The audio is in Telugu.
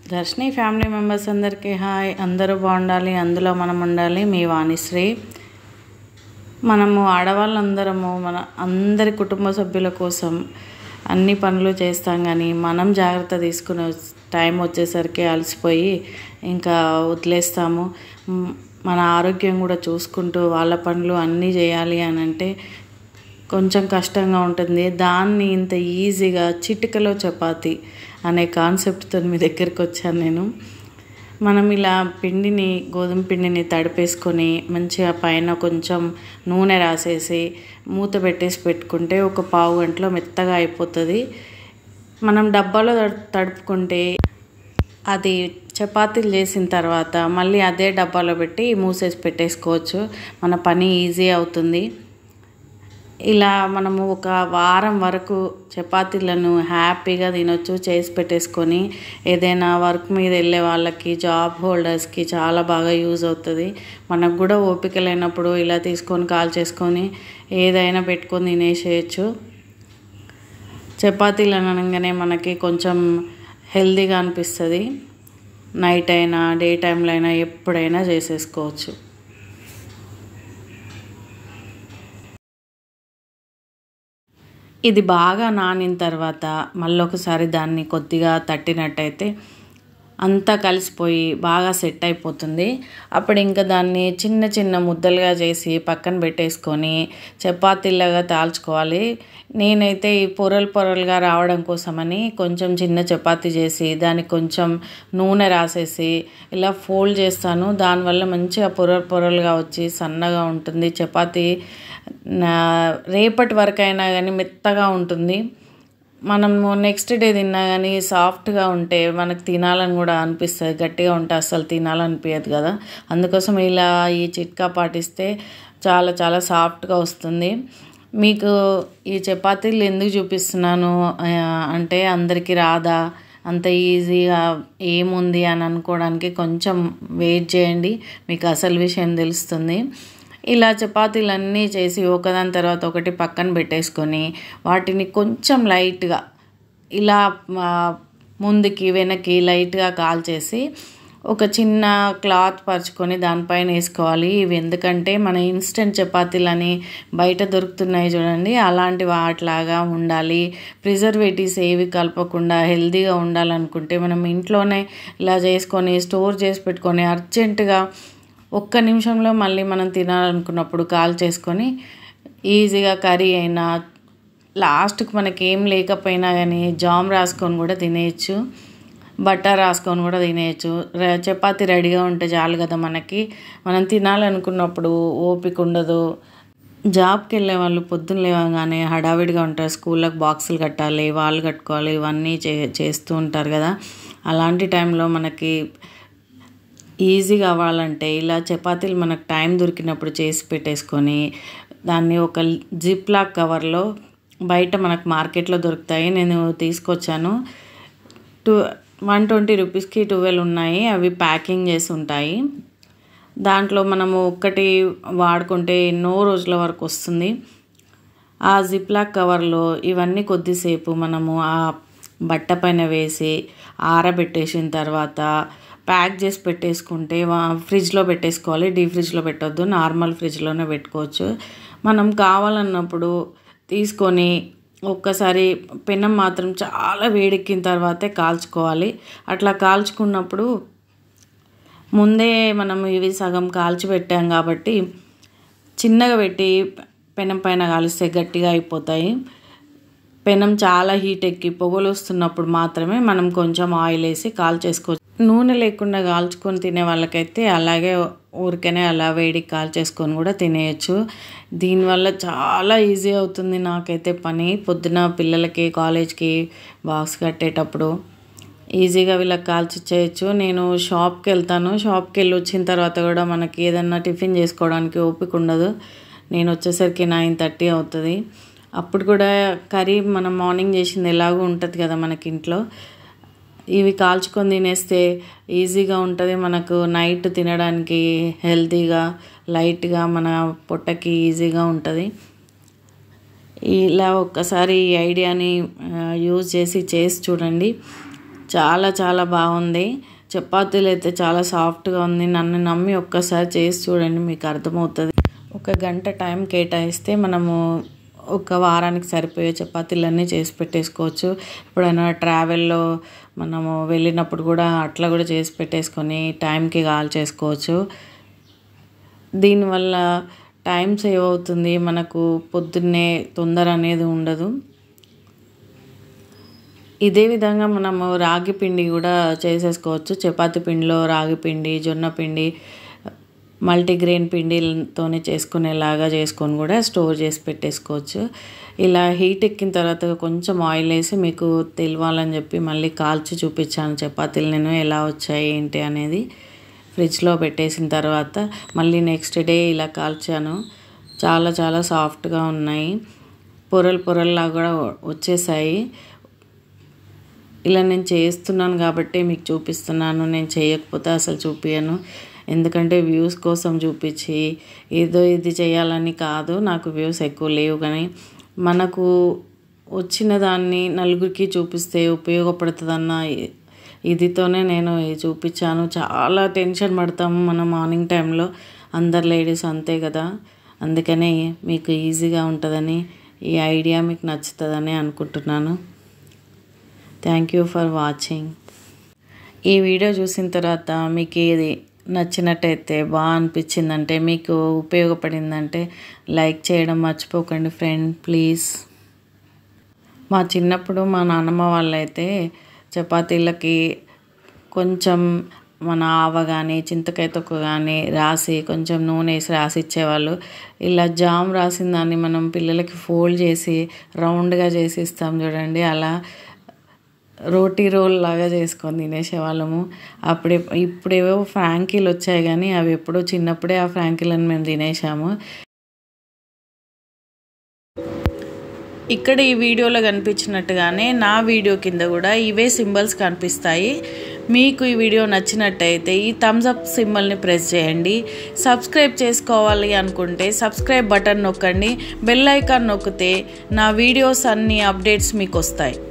దర్శిని ఫ్యామిలీ మెంబర్స్ అందరికీ హాయ్ అందరూ బాగుండాలి అందులో మనం ఉండాలి మీ వాణిశ్రీ మనము ఆడవాళ్ళందరము మన అందరి కుటుంబ సభ్యుల కోసం అన్ని పనులు చేస్తాం కానీ మనం జాగ్రత్త తీసుకునే టైం వచ్చేసరికి అలసిపోయి ఇంకా వదిలేస్తాము మ్, మన ఆరోగ్యం కూడా చూసుకుంటూ వాళ్ళ పనులు అన్నీ చేయాలి అని అంటే కొంచెం కష్టంగా ఉంటుంది దాన్ని ఇంత ఈజీగా చిటికలో చపాతి అనే కాన్సెప్ట్తో మీ దగ్గరికి వచ్చాను నేను మనం ఇలా పిండిని గోధుమ పిండిని తడిపేసుకొని మంచిగా పైన కొంచెం నూనె రాసేసి మూత పెట్టేసి పెట్టుకుంటే ఒక పావు గంటలో మెత్తగా అయిపోతుంది మనం డబ్బాలో తడు- తడుపుకుంటే అది చపాతీలు చేసిన తర్వాత మళ్ళీ అదే డబ్బాలో పెట్టి మూసేసి పెట్టేసుకోవచ్చు మన పని ఈజీ అవుతుంది ఇలా మనము ఒక వారం వరకు చపాతీలను హ్యాపీగా తినొచ్చు చేసి పెట్టేసుకొని ఏదైనా వర్క్ మీద వెళ్ళే వాళ్ళకి జాబ్ హోల్డర్స్కి చాలా బాగా యూజ్ అవుతుంది మనకు కూడా ఓపిక లేనప్పుడు ఇలా తీసుకొని కాల్ చేసుకొని ఏదైనా పెట్టుకొని తినేసేయచ్చు చపాతీలు అనగానే మనకి కొంచెం హెల్తీగా అనిపిస్తుంది నైట్ అయినా డే టైంలో అయినా ఎప్పుడైనా చేసేసుకోవచ్చు ఇది బాగా నానిన తర్వాత మళ్ళీ ఒకసారి దాన్ని కొద్దిగా తట్టినట్టయితే అంతా కలిసిపోయి బాగా సెట్ అయిపోతుంది అప్పుడు ఇంకా దాన్ని చిన్న చిన్న ముద్దలుగా చేసి పక్కన పెట్టేసుకొని చపాతీలాగా తాల్చుకోవాలి నేనైతే ఈ పొరలు పొరలుగా రావడం కోసమని కొంచెం చిన్న చపాతీ చేసి దానికి కొంచెం నూనె రాసేసి ఇలా ఫోల్డ్ చేస్తాను దానివల్ల మంచిగా పొరలు పొరలుగా వచ్చి సన్నగా ఉంటుంది చపాతీ నా- రేపటి వరకు అయినా కానీ మెత్తగా ఉంటుంది మనము నెక్స్ట్ డే తిన్నా కానీ సాఫ్ట్గా ఉంటే మనకు తినాలని కూడా అనిపిస్తుంది గట్టిగా ఉంటే అస్సలు తినాలనిపించదు కదా అందుకోసం ఇలా ఈ చిట్కా పాటిస్తే చాలా చాలా సాఫ్ట్గా వస్తుంది మీకు ఈ చపాతీలు ఎందుకు చూపిస్తున్నాను ఆ, అంటే అందరికీ రాదా అంత ఈజీగా ఏముంది అని అనుకోవడానికి కొంచెం వెయిట్ చేయండి మీకు అసలు విషయం తెలుస్తుంది ఇలా చపాతీలన్నీ చేసి ఒకదాని తర్వాత ఒకటి పక్కన పెట్టేసుకొని వాటిని కొంచెం లైట్గా ఇలా ఆ, ముందుకి వెనక్కి లైట్గా కాల్చేసి ఒక చిన్న క్లాత్ పరుచుకొని దానిపైన వేసుకోవాలి ఇవి ఎందుకంటే మన ఇన్స్టెంట్ చపాతీలని బయట దొరుకుతున్నాయి చూడండి అలాంటి వాటిలాగా ఉండాలి ప్రిజర్వేటివ్స్ ఏవి కలపకుండా హెల్తీగా ఉండాలనుకుంటే మనం ఇంట్లోనే ఇలా చేసుకొని స్టోర్ చేసి పెట్టుకొని అర్జెంటుగా ఒక్క నిమిషంలో మళ్ళీ మనం తినాలనుకున్నప్పుడు కాల్ చేసుకొని ఈజీగా కర్రీ అయినా లాస్ట్కి మనకి ఏం లేకపోయినా కానీ జామ్ రాసుకొని కూడా తినేయచ్చు బట్టర్ రాసుకొని కూడా తినేయచ్చు ర- చపాతీ రెడీగా ఉంటే చాలు కదా మనకి మనం తినాలనుకున్నప్పుడు ఓపిక ఉండదు జాబ్కి వెళ్ళే వాళ్ళు పొద్దున్న లేవగానే హడావిడిగా ఉంటారు స్కూళ్ళకి బాక్సులు కట్టాలి వాళ్ళు కట్టుకోవాలి ఇవన్నీ చే చేస్తూ ఉంటారు కదా అలాంటి టైంలో మనకి ఈజీ కావాలంటే ఇలా చపాతీలు మనకు టైం దొరికినప్పుడు చేసి పెట్టేసుకొని దాన్ని ఒక జిప్ లాక్ కవర్లో బయట మనకు మార్కెట్లో దొరుకుతాయి నేను తీసుకొచ్చాను టూ వన్ ట్వంటీ రూపీస్కి ట్వెల్వ్ ఉన్నాయి అవి ప్యాకింగ్ చేసి ఉంటాయి దాంట్లో మనము ఒక్కటి వాడుకుంటే ఎన్నో రోజుల వరకు వస్తుంది ఆ జిప్లాక్ కవర్లో ఇవన్నీ కొద్దిసేపు మనము ఆ బట్ట పైన వేసి ఆరబెట్టేసిన తర్వాత ప్యాక్ చేసి పెట్టేసుకుంటే వా- ఫ్రిడ్జ్లో పెట్టేసుకోవాలి డీ ఫ్రిడ్జ్లో పెట్టొద్దు నార్మల్ ఫ్రిడ్జ్లోనే పెట్టుకోవచ్చు మనం కావాలన్నప్పుడు తీసుకొని ఒక్కసారి పెనం మాత్రం చాలా వేడెక్కిన తర్వాతే కాల్చుకోవాలి అట్లా కాల్చుకున్నప్పుడు ముందే మనం ఇవి సగం కాల్చి పెట్టాం కాబట్టి చిన్నగా పెట్టి పెనం పైన కాలిస్తే గట్టిగా అయిపోతాయి పెనం చాలా హీట్ ఎక్కి పొగలు వస్తున్నప్పుడు మాత్రమే మనం కొంచెం ఆయిల్ వేసి కాల్చేసుకోవచ్చు నూనె లేకుండా కాల్చుకొని తినే వాళ్ళకైతే అలాగే ఊరికనే అలా వేడికి కాల్చేసుకొని కూడా తినేయచ్చు దీనివల్ల చాలా ఈజీ అవుతుంది నాకైతే పని పొద్దున పిల్లలకి కాలేజ్కి బాక్స్ కట్టేటప్పుడు ఈజీగా వీళ్ళకి కాల్చి చేయొచ్చు నేను షాప్కి వెళ్తాను షాప్కి వెళ్ళి వచ్చిన తర్వాత కూడా మనకి ఏదన్నా టిఫిన్ చేసుకోవడానికి ఓపిక ఉండదు నేను వచ్చేసరికి నైన్ థర్టీ అవుతుంది అప్పుడు కూడా కర్రీ మనం మార్నింగ్ చేసింది ఎలాగో ఉంటుంది కదా మనకి ఇంట్లో ఇవి కాల్చుకొని తినేస్తే ఈజీగా ఉంటుంది మనకు నైట్ తినడానికి హెల్తీగా లైట్గా మన పొట్టకి ఈజీగా ఉంటుంది ఇలా ఒక్కసారి ఈ ఐడియాని యూజ్ చేసి చేసి చూడండి చాలా చాలా బాగుంది చపాతీలు అయితే చాలా సాఫ్ట్గా ఉంది నన్ను నమ్మి ఒక్కసారి చేసి చూడండి మీకు అర్థమవుతుంది ఒక గంట టైం కేటాయిస్తే మనము ఒక వారానికి సరిపోయే చపాతీలన్నీ చేసి పెట్టేసుకోవచ్చు ఎప్పుడైనా ట్రావెల్లో మనము వెళ్ళినప్పుడు కూడా అట్లా కూడా చేసి పెట్టేసుకొని టైంకి కాల్ చేసుకోవచ్చు దీనివల్ల టైం సేవ్ అవుతుంది మనకు పొద్దున్నే తొందర అనేది ఉండదు ఇదే విధంగా మనము రాగి పిండి కూడా చేసేసుకోవచ్చు చపాతీ పిండిలో రాగి పిండి జొన్న పిండి మల్టీగ్రెయిన్ పిండితోనే చేసుకునేలాగా చేసుకొని కూడా స్టోర్ చేసి పెట్టేసుకోవచ్చు ఇలా హీట్ ఎక్కిన తర్వాత కొంచెం ఆయిల్ వేసి మీకు తెలియాలని చెప్పి మళ్ళీ కాల్చి చూపించాను చపాతీలు నేను ఎలా వచ్చాయి ఏంటి అనేది ఫ్రిడ్జ్లో పెట్టేసిన తర్వాత మళ్ళీ నెక్స్ట్ డే ఇలా కాల్చాను చాలా చాలా సాఫ్ట్గా ఉన్నాయి పొరలు పొరల్లా కూడా వచ్చేసాయి ఇలా నేను చేస్తున్నాను కాబట్టి మీకు చూపిస్తున్నాను నేను చేయకపోతే అసలు చూపించను ఎందుకంటే వ్యూస్ కోసం చూపించి ఏదో ఇది చేయాలని కాదు నాకు వ్యూస్ ఎక్కువ లేవు కానీ మనకు వచ్చిన దాన్ని నలుగురికి చూపిస్తే ఉపయోగపడుతుందన్న ఇదితోనే నేను ఇది చూపించాను చాలా టెన్షన్ పడతాము మనం మార్నింగ్ టైంలో అందరు లేడీస్ అంతే కదా అందుకనే మీకు ఈజీగా ఉంటుందని ఈ ఐడియా మీకు నచ్చుతుందని అనుకుంటున్నాను థ్యాంక్ యూ ఫర్ వాచింగ్ ఈ వీడియో చూసిన తర్వాత మీకు ఏది నచ్చినట్టయితే బాగా అనిపించిందంటే మీకు ఉపయోగపడిందంటే లైక్ చేయడం మర్చిపోకండి ఫ్రెండ్ ప్లీజ్ మా చిన్నప్పుడు మా నాన్నమ్మ వాళ్ళైతే చపాతీలకి కొంచెం మన ఆవ కానీ చింతకాయ తొక్క కానీ రాసి కొంచెం నూనె వేసి రాసి ఇచ్చేవాళ్ళు ఇలా జామ్ రాసిన దాన్ని మనం పిల్లలకి ఫోల్డ్ చేసి రౌండ్గా చేసి ఇస్తాం చూడండి అలా రోటీ రోల్ లాగా చేసుకొని తినేసేవాళ్ళము అప్పుడే ఇప్పుడేవో ఫ్రాంకీలు వచ్చాయి కానీ అవి ఎప్పుడో చిన్నప్పుడే ఆ ఫ్రాంకీలను మేము తినేసాము ఇక్కడ ఈ వీడియోలో కనిపించినట్టుగానే నా వీడియో కింద కూడా ఇవే సింబల్స్ కనిపిస్తాయి మీకు ఈ వీడియో నచ్చినట్టయితే ఈ థమ్స్ అప్ సింబల్ని ప్రెస్ చేయండి సబ్స్క్రైబ్ చేసుకోవాలి అనుకుంటే సబ్స్క్రైబ్ బటన్ నొక్కండి బెల్ ఐకాన్ నొక్కితే నా వీడియోస్ అన్ని అప్డేట్స్ మీకు వస్తాయి